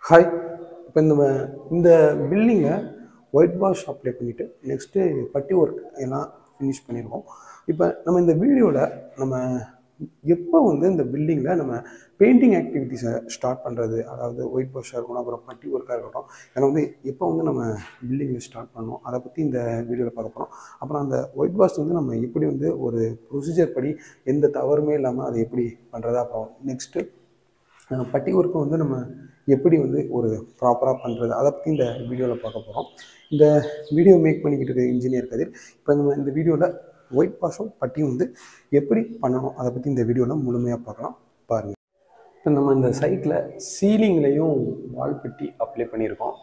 hi இப்போ இந்த ம- இந்த பில்டிங்கை ஒயிட் வாஷ் அப்ளை பண்ணிவிட்டு நெக்ஸ்ட்டு பட்டி ஒர்க் எல்லாம் ஃபினிஷ் பண்ணியிருக்கோம் இப்போ நம்ம இந்த வீடியோவில் நம்ம எப்போ வந்து இந்த பில்டிங்கில் நம்ம பெயிண்டிங் ஆக்டிவிட்டீஸை ஸ்டார்ட் பண்ணுறது அதாவது ஒயிட் வாஷாக இருக்கணும் அப்புறம் பட்டி ஒர்க்காக இருக்கட்டும் அதை வந்து எப்போ வந்து நம்ம பில்டிங்கில் ஸ்டார்ட் பண்ணோம் அதை பற்றி இந்த வீடியோவில் பார்க்க போகிறோம் அப்புறம் அந்த ஒயிட் வாஷ் வந்து நம்ம எப்படி வந்து ஒரு ப்ரொசீஜர் படி எந்த தவறுமே இல்லாமல் அதை எப்படி பண்ணுறது அப்புறம் நெக்ஸ்ட்டு அஹ் பட்டி ஒர்க்கை வந்து நம்ம எப்படி வந்து ஒரு ப்ராப்பராக பண்ணுறது அதை பற்றி இந்த வீடியோவில் பார்க்க போகிறோம் இந்த வீடியோ மேக் பண்ணிக்கிட்டு இருக்க இன்ஜினியர் கதிர் இப்போ நம்ம இந்த வீடியோவில் ஒயிட் வாஷும் பட்டியும் வந்து எப்படி பண்ணணும் அதை பற்றி இந்த வீடியோவில் முழுமையாக பார்க்கலாம் பாருங்கள் இப்போ நம்ம இந்த சைட்டில் சீலிங்லேயும் வால் பட்டி அப்ளை பண்ணியிருக்கோம்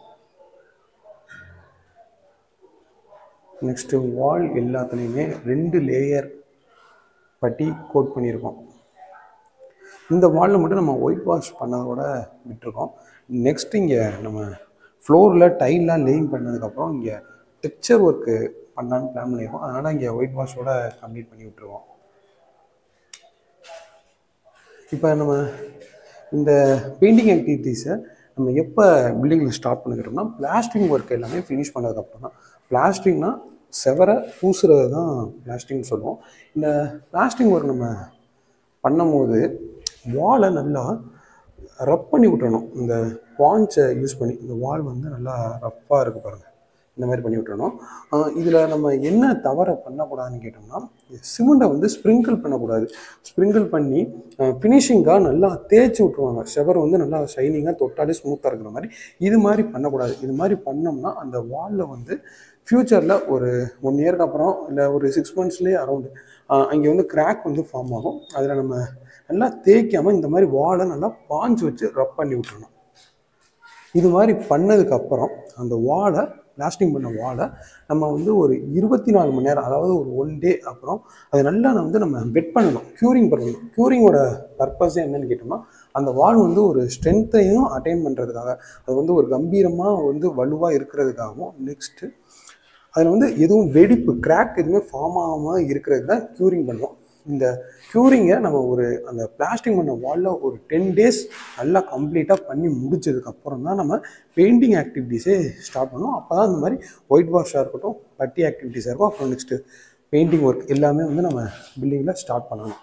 நெக்ஸ்ட்டு வால் எல்லாத்துலேயுமே ரெண்டு லேயர் பட்டி கோட் பண்ணியிருக்கோம் இந்த வாலில் மட்டும் நம்ம ஒயிட் வாஷ் பண்ணதோட விட்டுருக்கோம் நெக்ஸ்ட் இங்கே நம்ம ஃப்ளோரில் டைல்லாம் லேயிங் பண்ணதுக்கப்புறம் இங்கே டெக்ஸ்சர் ஒர்க்கு பண்ணலான்னு பிளான் பண்ணியிருக்கோம் அதனால் இங்கே ஒயிட் வாஷோட கம்ப்ளீட் பண்ணி விட்டுருக்கோம் இப்போ நம்ம இந்த பெயிண்டிங் ஆக்டிவிட்டீஸை நம்ம எப்போ பில்டிங்கில் ஸ்டார்ட் பண்ணிக்கிறோம்னா பிளாஸ்டிங் ஒர்க் எல்லாமே ஃபினிஷ் பண்ணதுக்கப்புறம் தான் பிளாஸ்டிங்னா செவரை பூசுறது தான் பிளாஸ்டிங் சொல்லுவோம் இந்த பிளாஸ்டிங் ஒர்க் நம்ம பண்ணும்போது வாலை நல்லா ரப் பண்ணி விட்டுறணும் இந்த பாஞ்சை யூஸ் பண்ணி இந்த வால் வந்து நல்லா ரப்பாக இருக்குது பாருங்கள் இந்த மாதிரி பண்ணி விட்டுறணும் இதில் நம்ம என்ன தவறை பண்ணக்கூடாதுன்னு கேட்டோம்னா சிமெண்ட்டை வந்து ஸ்ப்ரிங்கிள் பண்ணக்கூடாது ஸ்ப்ரிங்கிள் பண்ணி ஃபினிஷிங்காக நல்லா தேய்ச்சி விட்ருவாங்க செவர் வந்து நல்லா ஷைனிங்காக தொட்டாலே ஸ்மூத்தாக இருக்கிற மாதிரி இது மாதிரி பண்ணக்கூடாது இது மாதிரி பண்ணோம்னா அந்த வாலில் வந்து ஃப்யூச்சரில் ஒரு ஒன் இயர்க்கு அப்புறம் இல்லை ஒரு சிக்ஸ் மந்த்ஸ்லேயே அரௌண்டு அங்கே வந்து கிராக் வந்து ஃபார்ம் ஆகும் அதில் நம்ம நல்லா தேய்க்காமல் இந்த மாதிரி வாலை நல்லா பாஞ்சு வச்சு ரப் பண்ணி விட்டுறணும் இது மாதிரி பண்ணதுக்கப்புறம் அந்த வாலை பிளாஸ்டிங் பண்ண வாலை நம்ம வந்து ஒரு இருபத்தி நாலு மணி நேரம் அதாவது ஒரு ஒன் டே அப்புறம் அதை நல்லா நம்ம வந்து நம்ம வெட் பண்ணணும் க்யூரிங் பண்ணணும் க்யூரிங்கோட பர்பஸே என்னன்னு கேட்டோம்னா அந்த வால் வந்து ஒரு ஸ்ட்ரென்த்தையும் அட்டைன் பண்ணுறதுக்காக அது வந்து ஒரு கம்பீரமாக வந்து வலுவாக இருக்கிறதுக்காகவும் நெக்ஸ்ட்டு அதில் வந்து எதுவும் வெடிப்பு கிராக் எதுவுமே ஃபார்ம் ஆகாமல் இருக்கிறது தான் க்யூரிங் பண்ணுவோம் இந்த க்யூரிங்கை நம்ம ஒரு அந்த பிளாஸ்டிக் பண்ண வாலில் ஒரு டென் டேஸ் நல்லா கம்ப்ளீட்டாக பண்ணி முடிச்சதுக்கப்புறம் தான் நம்ம பெயிண்டிங் ஆக்டிவிட்டீஸே ஸ்டார்ட் பண்ணுவோம் அப்போ தான் இந்த மாதிரி ஒயிட் வாஷாக இருக்கட்டும் பட்டி ஆக்டிவிட்டீஸாக இருக்கும் அப்புறம் நெக்ஸ்ட்டு பெயிண்டிங் ஒர்க் எல்லாமே வந்து நம்ம பில்டிங்கில் ஸ்டார்ட் பண்ணணும்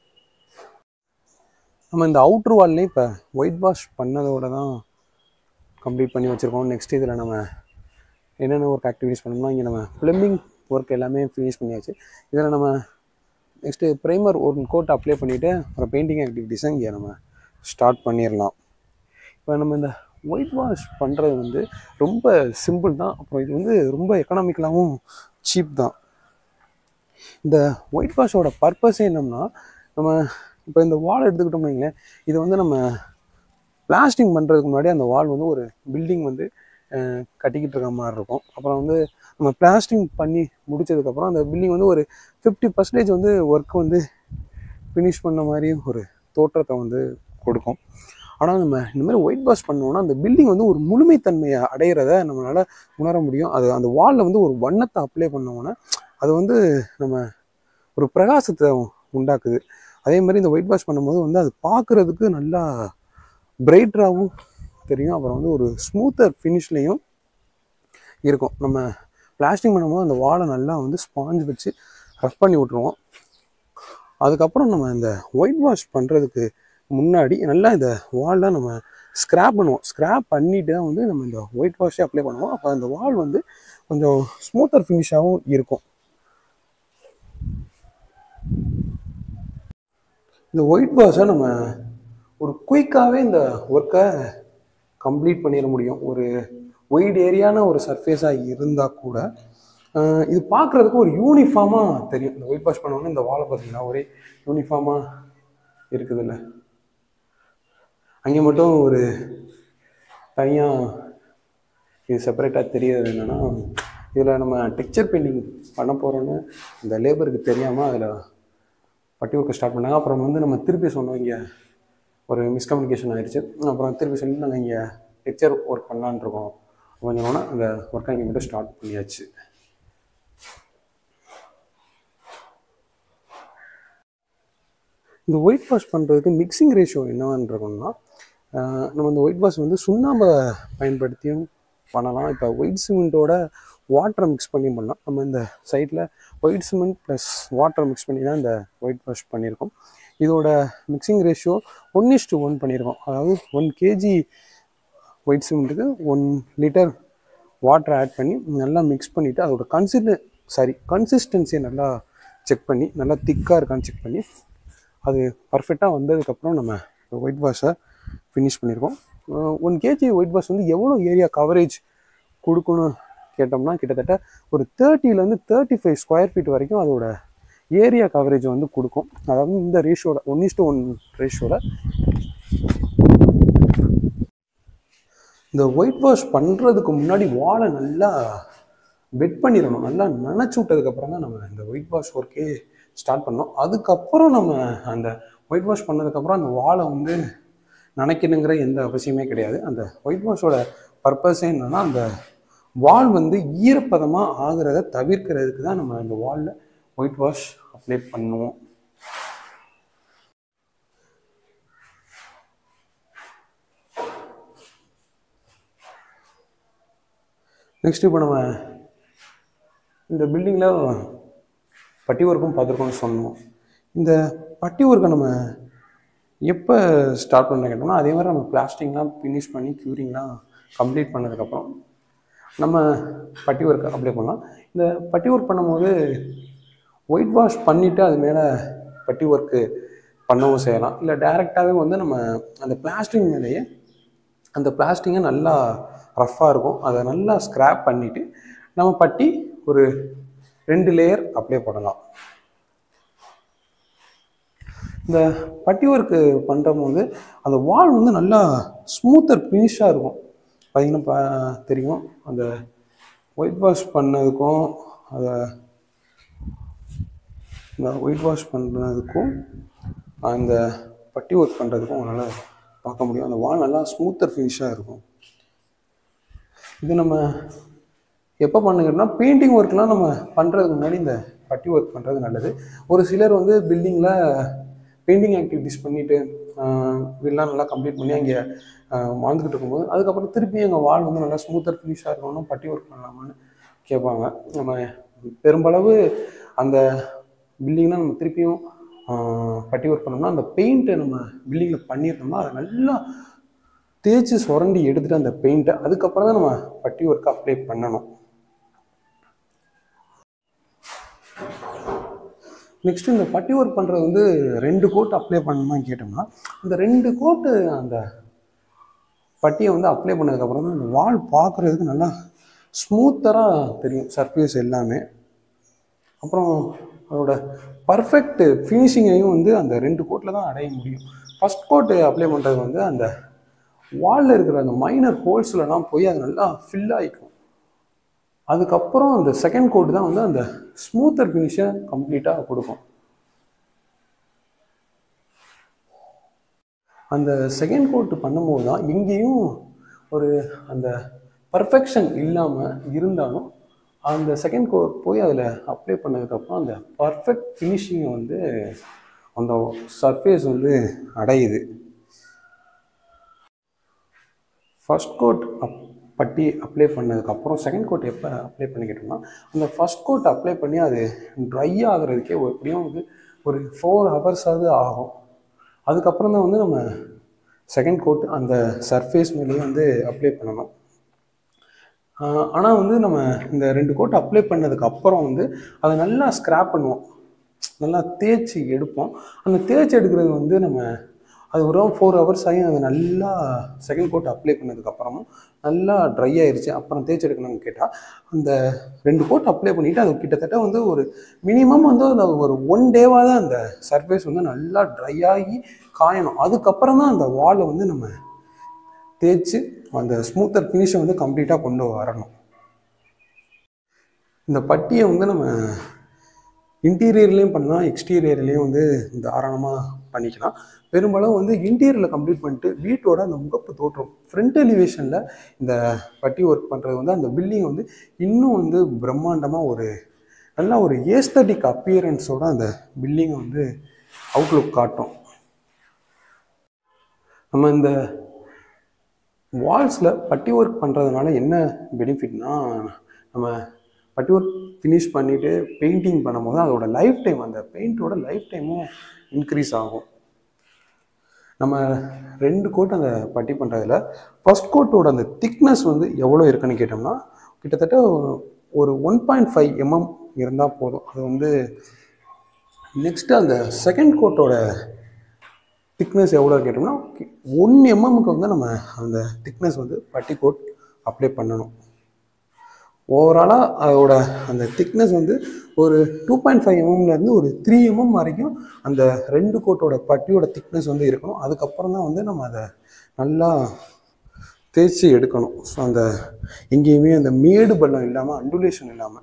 நம்ம இந்த அவுட்ரு வால்லையும் இப்போ ஒயிட் வாஷ் பண்ணதோட தான் கம்ப்ளீட் பண்ணி வச்சுருக்கோம் நெக்ஸ்ட் இதில் நம்ம என்னென்ன ஒர்க் ஆக்டிவிட்டிஸ் பண்ணோம்னா இங்கே நம்ம ப்ளம்பிங் ஒர்க் எல்லாமே ஃபினிஷ் பண்ணியாச்சு இதில் நம்ம நெக்ஸ்ட்டு ப்ரைமர் ஒரு கோட் அப்ளை பண்ணிவிட்டு அப்புறம் பெயிண்டிங் ஆக்டிவிட்டீஸை இங்கே நம்ம ஸ்டார்ட் பண்ணிடலாம் இப்போ நம்ம இந்த ஒயிட் வாஷ் பண்ணுறது வந்து ரொம்ப சிம்பிள் தான் அப்புறம் இது வந்து ரொம்ப எக்கனாமிக்கலாகவும் சீப் தான் இந்த ஒயிட் வாஷோட பர்பஸே என்னம்னா நம்ம இப்போ இந்த வால் எடுத்துக்கிட்டோம்னு வைங்களேன் இது வந்து நம்ம பிளாஸ்டிங் பண்ணுறதுக்கு முன்னாடி அந்த வால் வந்து ஒரு பில்டிங் வந்து அஹ், கட்டிக்கிட்டு இருக்க மாதிரி இருக்கும் அப்புறம் வந்து நம்ம பிளாஸ்டிங் பண்ணி முடிச்சதுக்கப்புறம் அந்த பில்டிங் வந்து ஒரு ஃபிஃப்டி பர்சன்டேஜ் வந்து ஒர்க் வந்து ஃபினிஷ் பண்ண மாதிரி ஒரு தோற்றத்தை வந்து கொடுக்கும் ஆனால் நம்ம இந்த மாதிரி ஒயிட் வாஷ் பண்ணோம்னா அந்த பில்டிங் வந்து ஒரு முழுமைத்தன்மையை அடையிறத நம்மளால் உணர முடியும் அது அந்த வாலில் வந்து ஒரு வண்ணத்தை அப்ளை பண்ணோம்னா அது வந்து நம்ம ஒரு பிரகாசத்தை உண்டாக்குது அதே மாதிரி இந்த ஒயிட் வாஷ் பண்ணும்போது வந்து அது பார்க்குறதுக்கு நல்லா பிரைட்டராகவும் தெரியும் அப்புறம் வந்து ஒரு ஸ்மூத்தர் ஃபினிஷ்லேயும் இருக்கும் நம்ம பிளாஸ்டிக் பண்ணும்போது அந்த வாலை நல்லா வந்து ஸ்பாஞ்ச் வச்சு ரஃப் பண்ணி விட்ருவோம் அதுக்கப்புறம் நம்ம இந்த ஒயிட் வாஷ் பண்ணுறதுக்கு முன்னாடி நல்லா இந்த வால்லாம் நம்ம ஸ்க்ராப் பண்ணுவோம் ஸ்க்ராப் பண்ணிட்டு தான் வந்து நம்ம இந்த ஒயிட் வாஷே அப்ளை பண்ணுவோம் அப்போ அந்த வால் வந்து கொஞ்சம் ஸ்மூத்தர் ஃபினிஷாகவும் இருக்கும் இந்த ஒயிட் வாஷை நம்ம ஒரு குயிக்காகவே இந்த ஒர்க்கை கம்ப்ளீட் பண்ணிட முடியும் ஒரு ஒயிட் ஏரியான ஒரு சர்ஃபேஸாக இருந்தால் கூட ஆஹ் இது பார்க்குறதுக்கு ஒரு யூனிஃபார்மாக தெரியும் இந்த ஒயிட் வாஷ் பண்ணோன்னே இந்த வாழை பார்த்தீங்கன்னா ஒரே யூனிஃபார்மாக இருக்குதுல்ல அங்கே மட்டும் ஒரு தனியாக இது செப்பரேட்டாக தெரியாது என்னென்னா இதில் நம்ம டெக்ஸ்சர் பெயிண்டிங் பண்ண போகிறோன்னு இந்த லேபருக்கு தெரியாமல் அதில் பட்டி ஒர்க்கு ஸ்டார்ட் பண்ணாங்க அப்புறம் வந்து நம்ம திருப்பி சொன்னோம் இங்கே ஒரு மிஸ்கம்யூனிகேஷன் ஆயிடுச்சு அப்புறம் திருப்பி சொல்லி நாங்கள் இங்கே டெக்ஸ்சர் ஒர்க் பண்ணலான்னு இருக்கோம் கொஞ்சம் சொன்னோன்னா அந்த ஒர்க்கை இங்கே மட்டும் ஸ்டார்ட் பண்ணியாச்சு இந்த ஒயிட் வாஷ் பண்ணுறதுக்கு மிக்சிங் ரேஷியோ என்னவான்னு இருக்கணும்னா ஆஹ் நம்ம இந்த ஒயிட் வாஷ் வந்து சுண்ணாம்பை பயன்படுத்தியும் பண்ணலாம் இப்போ ஒயிட் சிமெண்ட்டோட வாட்டரை மிக்ஸ் பண்ணி பண்ணலாம் நம்ம இந்த சைட்டில் ஒயிட் சிமெண்ட் ப்ளஸ் வாட்டரை மிக்ஸ் பண்ணி தான் இந்த ஒயிட் வாஷ் பண்ணியிருக்கோம் இதோட mixing ratio one is to one பண்ணியிருக்கோம் அதாவது ஒன் கேஜி ஒயிட் சிமெண்ட்டுக்கு ஒன் லிட்டர் வாட்டர் ஆட் பண்ணி நல்லா மிக்ஸ் பண்ணிவிட்டு அதோட கன்சிஸ்ட சாரி கன்சிஸ்டன்சியை நல்லா செக் பண்ணி நல்லா திக்காக இருக்கான்னு செக் பண்ணி அது பர்ஃபெக்டாக வந்ததுக்கப்புறம் நம்ம ஒயிட் வாஷை ஃபினிஷ் பண்ணியிருக்கோம் ஒன் கேஜி ஒயிட் வாஷ் வந்து எவ்வளோ ஏரியா கவரேஜ் கொடுக்கணும் கேட்டோம்னா கிட்டத்தட்ட ஒரு தேர்ட்டிலேருந்து தேர்ட்டி ஃபைவ் ஸ்கொயர் ஃபீட் வரைக்கும் அதோட ஏரியா கவரேஜ் வந்து கொடுக்கும் அதாவது இந்த ரேஷியோட ஒன் இஸ்டு ஒன் ரேஷியோவில் இந்த ஒயிட் வாஷ் பண்ணுறதுக்கு முன்னாடி வாழை நல்லா வெட் பண்ணிடணும் நல்லா நனைச்சி விட்டதுக்கப்புறம் தான் நம்ம இந்த ஒயிட் வாஷ் ஒர்க்கே ஸ்டார்ட் பண்ணோம் அதுக்கப்புறம் நம்ம அந்த ஒயிட் வாஷ் பண்ணதுக்கப்புறம் அந்த வாழை வந்து நனைக்கணுங்கிற எந்த அவசியமே கிடையாது அந்த ஒயிட் வாஷோட பர்பஸே என்னன்னா அந்த வால் வந்து ஈரப்பதமாக ஆகிறத தவிர்க்கிறதுக்கு தான் நம்ம அந்த வாலில் ஒயிட் வாஷ் அப்ளை பண்ணுவோம் நெக்ஸ்ட் இப்போ நம்ம இந்த பில்டிங்கில் பட்டி ஒர்க்கும் பார்த்துருக்கோம்னு சொன்னோம் இந்த பட்டி ஒர்க்கை நம்ம எப்போ ஸ்டார்ட் பண்ண கேட்டோம்னா அதே மாதிரி நம்ம பிளாஸ்டிக்லாம் ஃபினிஷ் பண்ணி க்யூரிங்லாம் கம்ப்ளீட் பண்ணதுக்கப்புறம் நம்ம பட்டி ஒர்க் அப்ளை பண்ணலாம் இந்த பட்டி ஒர்க் பண்ணும்போது ஒயிட் வாஷ் பண்ணிவிட்டு அது மேலே பட்டி ஒர்க்கு பண்ணவும் செய்யலாம் இல்லை டைரெக்டாகவே வந்து நம்ம அந்த பிளாஸ்டிக் மேலேயே அந்த பிளாஸ்டிங்கை நல்லா ரஃப்பாக இருக்கும் அதை நல்லா ஸ்க்ராப் பண்ணிவிட்டு நம்ம பட்டி ஒரு ரெண்டு லேயர் அப்ளை பண்ணலாம் இந்த பட்டி ஒர்க்கு பண்ணுறபோது அந்த வால் வந்து நல்லா ஸ்மூத்தர் ஃபினிஷாக இருக்கும் பார்த்தீங்கன்னா பா- தெரியும் அந்த ஒயிட் வாஷ் பண்ணதுக்கும் அதை இந்த ஒயிட் வாஷ் பண்ணுறதுக்கும் அந்த பட்டி ஒர்க் பண்ணுறதுக்கும் உங்களால் பார்க்க முடியும் அந்த வால் நல்லா ஸ்மூத்தர் ஃபினிஷாக இருக்கும் இது நம்ம எப்போ பண்ணுங்கன்னா பெயிண்டிங் ஒர்க்லாம் நம்ம பண்ணுறதுக்கு முன்னாடி இந்த பட்டி ஒர்க் பண்ணுறது நல்லது ஒரு சிலர் வந்து பில்டிங்கில் பெயிண்டிங் ஆக்டிவிட்டிஸ் பண்ணிவிட்டு வீடெலாம் நல்லா கம்ப்ளீட் பண்ணி அங்கே வாழ்ந்துக்கிட்டு இருக்கும்போது அதுக்கப்புறம் திருப்பி எங்கள் வால் வந்து நல்லா ஸ்மூத்தர் ஃபினிஷாக இருக்கணும் பட்டி ஒர்க் பண்ணலாமான்னு கேட்பாங்க நம்ம பெரும்பளவு அந்த பில்டிங்லாம் நம்ம திருப்பியும் ஆஹ், பட்டி ஒர்க் பண்ணோம்னா அந்த பெயிண்ட்டை நம்ம பில்டிங்கில் பண்ணியிருந்தோம்னா அதை நல்லா தேய்ச்சி சுரண்டி எடுத்துட்டு அந்த பெயிண்ட்டை அதுக்கப்புறம் தான் நம்ம பட்டி ஒர்க் அப்ளை பண்ணணும் நெக்ஸ்ட் இந்த பட்டி ஒர்க் பண்ணுறது வந்து ரெண்டு கோட் அப்ளை பண்ணணுமான்னு கேட்டோம்னா அந்த ரெண்டு கோட்டு அந்த பட்டியை வந்து அப்ளை பண்ணதுக்கப்புறம் தான் அந்த வால் பார்க்குறதுக்கு நல்லா ஸ்மூத்தராக தெரியும் சர்ஃபேஸ் எல்லாமே அப்புறம் அதோட பர்ஃபெக்ட் ஃபினிஷிங்கையும் வந்து அந்த ரெண்டு கோட்டில் தான் அடைய முடியும் ஃபர்ஸ்ட் கோட்டு அப்ளை பண்ணுறது வந்து அந்த வாலில் இருக்கிற அந்த மைனர் ஹோல்ஸ்லலாம் போய் அது நல்லா ஃபில் ஆகிக்கும் அதுக்கப்புறம் அந்த செகண்ட் கோட் தான் வந்து அந்த ஸ்மூத்தர் ஃபினிஷை கம்ப்ளீட்டாக கொடுக்கும் அந்த செகண்ட் கோட் பண்ணும்போது தான் எங்கேயும் ஒரு அந்த பர்ஃபெக்ஷன் இல்லாமல் இருந்தாலும் அந்த செகண்ட் கோட் போய் அதில் அப்ளை பண்ணதுக்கப்புறம் அந்த பர்ஃபெக்ட் ஃபினிஷிங்கை வந்து அந்த சர்ஃபேஸ் வந்து அடையுது ஃபர்ஸ்ட் கோட் அப் பட்டி அப்ளை பண்ணதுக்கப்புறம் செகண்ட் கோட் எப்போ அப்ளை பண்ணிக்கிட்டோம்னா அந்த ஃபர்ஸ்ட் கோட் அப்ளை பண்ணி அது ட்ரை ஆகுறதுக்கே ஒரு- எப்படியும் வந்து ஒரு ஃபோர் ஹவர்ஸாவது ஆகும் அதுக்கப்புறம் தான் வந்து நம்ம செகண்ட் கோட் அந்த சர்ஃபேஸ் மேலேயே வந்து அப்ளை பண்ணணும் ஆனால் வந்து நம்ம இந்த ரெண்டு கோட் அப்ளை பண்ணதுக்கு அப்புறம் வந்து அதை நல்லா ஸ்க்ராப் பண்ணுவோம் நல்லா தேய்ச்சி எடுப்போம் அந்த தேய்ச்சி எடுக்கிறது வந்து நம்ம அது ஒரு ஃபோர் ஹவர்ஸ் ஆகி அது நல்லா செகண்ட் கோட் அப்ளை பண்ணதுக்கப்புறமும் நல்லா ட்ரை ஆயிருச்சு அப்புறம் தேய்ச்சி எடுக்கணும்னு கேட்டால் அந்த ரெண்டு கோட் அப்ளை பண்ணிவிட்டு அது கிட்டத்தட்ட வந்து ஒரு மினிமம் வந்து அந்த ஒரு ஒன் டேவாக தான் அந்த சர்ஃபேஸ் வந்து நல்லா ட்ரை ஆகி காயணும் அதுக்கப்புறம் தான் அந்த வாலை வந்து நம்ம தேய்ச்சி அந்த ஸ்மூத்தர் ஃபினிஷை வந்து கம்ப்ளீட்டாக கொண்டு வரணும் இந்த பட்டியை வந்து நம்ம இன்டீரியர்லேயும் பண்ணலாம் எக்ஸ்டீரியர்லேயும் வந்து தாராளமாக பண்ணிக்கலாம் பெரும்பாலும் வந்து இன்டீரியரில் கம்ப்ளீட் பண்ணிட்டு வீட்டோட அந்த முகப்பு தோற்றம் ஃப்ரண்ட் எலிவேஷனில் இந்த பட்டி ஒர்க் பண்ணுறது வந்து அந்த பில்டிங் வந்து இன்னும் வந்து பிரம்மாண்டமாக ஒரு நல்ல ஒரு ஏஸ்தட்டிக் அப்பியரன்ஸோட அந்த பில்டிங்கை வந்து அவுட்லுக் காட்டும் நம்ம இந்த வால்ஸில் பட்டி ஒர்க் பண்ணுறதுனால என்ன பெனிஃபிட்னா நம்ம பட்டி ஒர்க் ஃபினிஷ் பண்ணிவிட்டு பெயிண்டிங் பண்ணும்போது அதோட லைஃப் டைம் அந்த பெயிண்டோட லைஃப் டைமும் இன்க்ரீஸ் ஆகும் நம்ம ரெண்டு கோட் அந்த பட்டி பண்ணுறதுல ஃபர்ஸ்ட் கோட்டோட அந்த திக்னஸ் வந்து எவ்வளோ இருக்குன்னு கேட்டோம்னா கிட்டத்தட்ட ஒரு ஒன் பாயிண்ட் ஃபைவ் எம்எம் இருந்தால் போதும் அது வந்து நெக்ஸ்ட்டு அந்த செகண்ட் கோட்டோட திக்னஸ் எவ்வளோ கேட்டோம்னா ஒன் எம்எம்க்கு வந்து நம்ம அந்த திக்னஸ் வந்து பட்டி கோட் அப்ளை பண்ணணும் ஓவராலாக அதோட அந்த திக்னஸ் வந்து ஒரு டூ பாயிண்ட் ஃபைவ் எம்எம்லேருந்து ஒரு த்ரீ எம்எம் வரைக்கும் அந்த ரெண்டு கோட்டோட பட்டியோட திக்னஸ் வந்து இருக்கணும் அதுக்கப்புறம் தான் வந்து நம்ம அதை நல்லா தேய்ச்சி எடுக்கணும் ஸோ அந்த எங்கேயுமே அந்த மேடு பள்ளம் இல்லாமல் அண்டுலேஷன் இல்லாமல்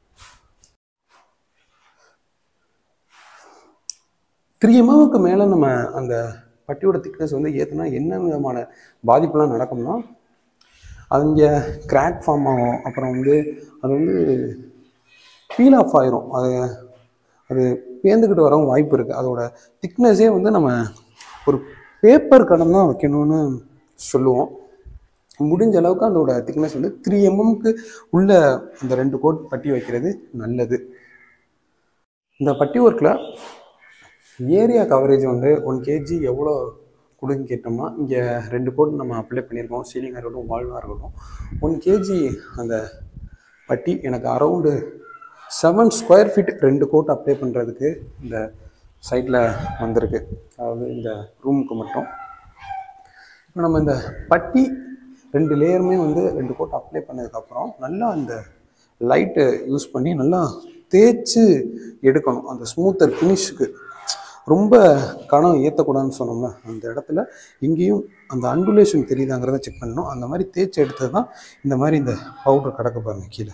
த்ரீ எம்எம்க்கு மேலே நம்ம அந்த பட்டியோட திக்னஸ் வந்து ஏற்றுனா என்ன விதமான பாதிப்புலாம் நடக்கும்னா அது இங்கே கிராக் ஃபார்ம் ஆகும் அப்புறம் வந்து அது வந்து பீல் ஆஃப் ஆயிரும் அது அது பேர்ந்துக்கிட்டு வரவும் வாய்ப்பு இருக்குது அதோட திக்னஸே வந்து நம்ம ஒரு பேப்பர் கடன் தான் வைக்கணும்னு சொல்லுவோம் முடிஞ்ச அளவுக்கு அதோட திக்னஸ் வந்து த்ரீ எம்எம்க்கு உள்ள அந்த ரெண்டு கோட் பட்டி வைக்கிறது நல்லது இந்த பட்டி ஒர்க்கில் ஏரியா கவரேஜ் வந்து ஒன் கேஜி எவ்வளோ கொடுன்னு கேட்டோம்னா இங்கே ரெண்டு கோட் நம்ம அப்ளை பண்ணியிருக்கோம் சீலிங்காக இருக்கட்டும் வால்வாக இருக்கட்டும் ஒன் கேஜி அந்த பட்டி எனக்கு அரௌண்டு செவன் ஸ்கொயர் ஃபீட் ரெண்டு கோட் அப்ளை பண்ணுறதுக்கு இந்த சைட்டில் வந்திருக்கு அதாவது இந்த ரூமுக்கு மட்டும் இப்போ நம்ம இந்த பட்டி ரெண்டு லேயருமே வந்து ரெண்டு கோட் அப்ளை பண்ணதுக்கப்புறம் நல்லா அந்த லைட்டை யூஸ் பண்ணி நல்லா தேய்ச்சி எடுக்கணும் அந்த ஸ்மூத்தர் ஃபினிஷுக்கு ரொம்ப கணம் ஏற்றக்கூடாதுன்னு சொன்னோம்ல அந்த இடத்துல எங்கேயும் அந்த அண்டுலேஷன் தெரியுதாங்கிறத செக் பண்ணணும் அந்த மாதிரி தேய்ச்சி எடுத்தது தான் இந்த மாதிரி இந்த பவுடர் கிடக்க பாருங்க கீழே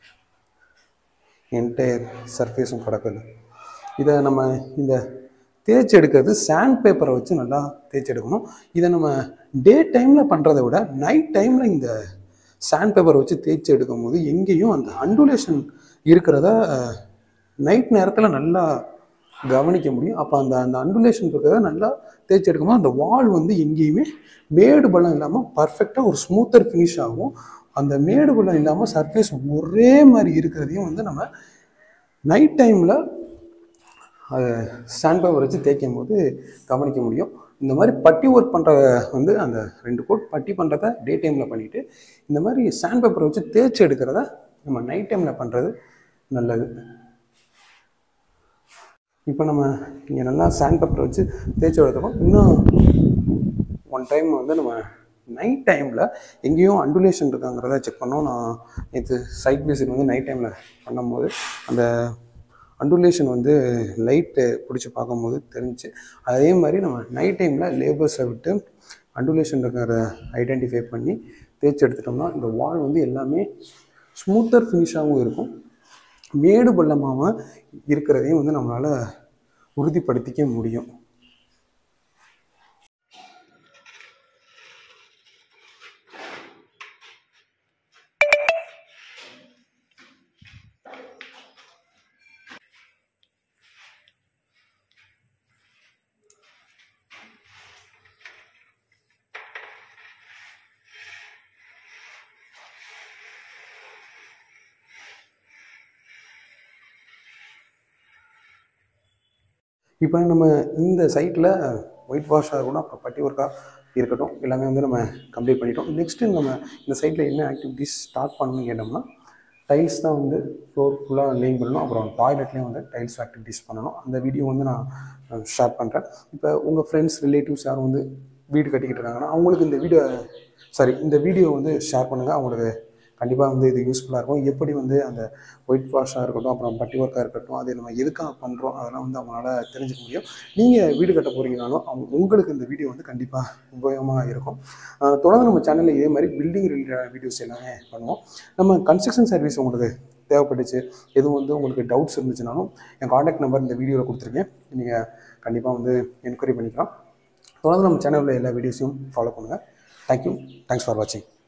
என்டையர் சர்ஃபேஸும் கிடக்குது இதை நம்ம இந்த தேய்ச்சி எடுக்கிறது சாண்ட் பேப்பரை வச்சு நல்லா தேய்ச்சி எடுக்கணும் இதை நம்ம டே டைமில் பண்ணுறதை விட நைட் டைமில் இந்த சாண்ட் பேப்பரை வச்சு தேய்ச்சி எடுக்கும் போது எங்கேயும் அந்த அண்டுலேஷன் இருக்கிறத நைட் நேரத்தில் நல்லா கவனிக்க முடியும் அப்போ அந்த அந்த அண்டுலேஷன் இருக்கிறத நல்லா தேய்ச்சி எடுக்கும்போது அந்த வால் வந்து எங்கேயுமே மேடு பள்ளம் இல்லாமல் பர்ஃபெக்டாக ஒரு ஸ்மூத்தர் ஃபினிஷ் ஆகும் அந்த மேடு பள்ளம் இல்லாமல் சர்ஃபேஸ் ஒரே மாதிரி இருக்கிறதையும் வந்து நம்ம நைட் டைமில் அதை சாண்ட் பேப்பர் வச்சு தேய்க்கும் போது கவனிக்க முடியும் இந்த மாதிரி பட்டி ஒர்க் பண்ணுற வந்து அந்த ரெண்டு கோட் பட்டி பண்ணுறத டே டைமில் பண்ணிவிட்டு இந்த மாதிரி சாண்ட் பேப்பரை வச்சு தேய்ச்சி எடுக்கிறத நம்ம நைட் டைமில் பண்ணுறது நல்லது இப்போ நம்ம இங்கே நல்லா சாண்ட் பேப்பர் வச்சு தேய்ச்சி எடுத்துக்கோம் இன்னும் ஒன் டைம் வந்து நம்ம நைட் டைமில் எங்கேயும் அண்டுலேஷன் இருக்காங்கிறத செக் பண்ணோம் நான் நேற்று சைட் விசிட் வந்து நைட் டைமில் பண்ணும்போது அந்த அண்டுலேஷன் வந்து லைட்டு பிடிச்சி பார்க்கும்போது தெரிஞ்சு அதே மாதிரி நம்ம நைட் டைமில் லேபர்ஸை விட்டு அண்டுலேஷன் இருக்கிற ஐடென்டிஃபை பண்ணி தேய்ச்சி எடுத்துட்டோம்னா இந்த வால் வந்து எல்லாமே ஸ்மூத்தர் ஃபினிஷாகவும் இருக்கும் மேடு பள்ளமாகவும் இருக்கிறதையும் வந்து நம்மளால் உறுதிப்படுத்திக்க முடியும் இப்போ நம்ம இந்த சைட்டில் ஒயிட் வாஷாக இருக்கணும் அப்புறம் பட்டி ஒர்க்காக இருக்கட்டும் எல்லாமே வந்து நம்ம கம்ப்ளீட் பண்ணிட்டோம் நெக்ஸ்ட்டு நம்ம இந்த சைட்டில் என்ன ஆக்டிவிட்டீஸ் ஸ்டார்ட் பண்ணணும்னு கேட்டோம்னா டைல்ஸ் தான் வந்து ஃப்ளோர் ஃபுல்லாக லேயிங் பண்ணணும் அப்புறம் டாய்லெட்லேயும் வந்து டைல்ஸ் ஆக்டிவிட்டீஸ் பண்ணணும் அந்த வீடியோ வந்து நான் ஷேர் பண்ணுறேன் இப்போ உங்கள் ஃப்ரெண்ட்ஸ் ரிலேட்டிவ்ஸ் யாரும் வந்து வீடு கட்டிக்கிட்டு இருக்காங்கன்னா அவங்களுக்கு இந்த வீடியோ சாரி இந்த வீடியோ வந்து ஷேர் பண்ணுங்கள் அவங்களுக்கு கண்டிப்பாக வந்து இது யூஸ்ஃபுல்லாக இருக்கும் எப்படி வந்து அந்த ஒயிட் வாஷாக இருக்கட்டும் அப்புறம் பட்டி ஒர்க்காக இருக்கட்டும் அது நம்ம எதுக்காக பண்ணுறோம் அதெல்லாம் வந்து அவங்களால தெரிஞ்சுக்க முடியும் நீங்கள் வீடு கட்ட போகிறீங்கனாலும் அவங்க உங்களுக்கு இந்த வீடியோ வந்து கண்டிப்பாக உபயோகமாக இருக்கும் ஆஹ் தொடர்ந்து நம்ம சேனலில் இதே மாதிரி பில்டிங் ரிலேட்டட் வீடியோஸ் எல்லாமே பண்ணுவோம் நம்ம கன்ஸ்ட்ரக்ஷன் சர்வீஸ் உங்களுக்கு தேவைப்பட்டுச்சு எதுவும் வந்து உங்களுக்கு டவுட்ஸ் இருந்துச்சுனாலும் என் காண்டாக்ட் நம்பர் இந்த வீடியோவில் கொடுத்துருக்கேன் நீங்கள் கண்டிப்பாக வந்து என்கொயரி பண்ணிக்கலாம் தொடர்ந்து நம்ம சேனலில் எல்லா வீடியோஸையும் ஃபாலோ பண்ணுங்கள் தேங்க்யூ தேங்க்ஸ் ஃபார் வாட்சிங்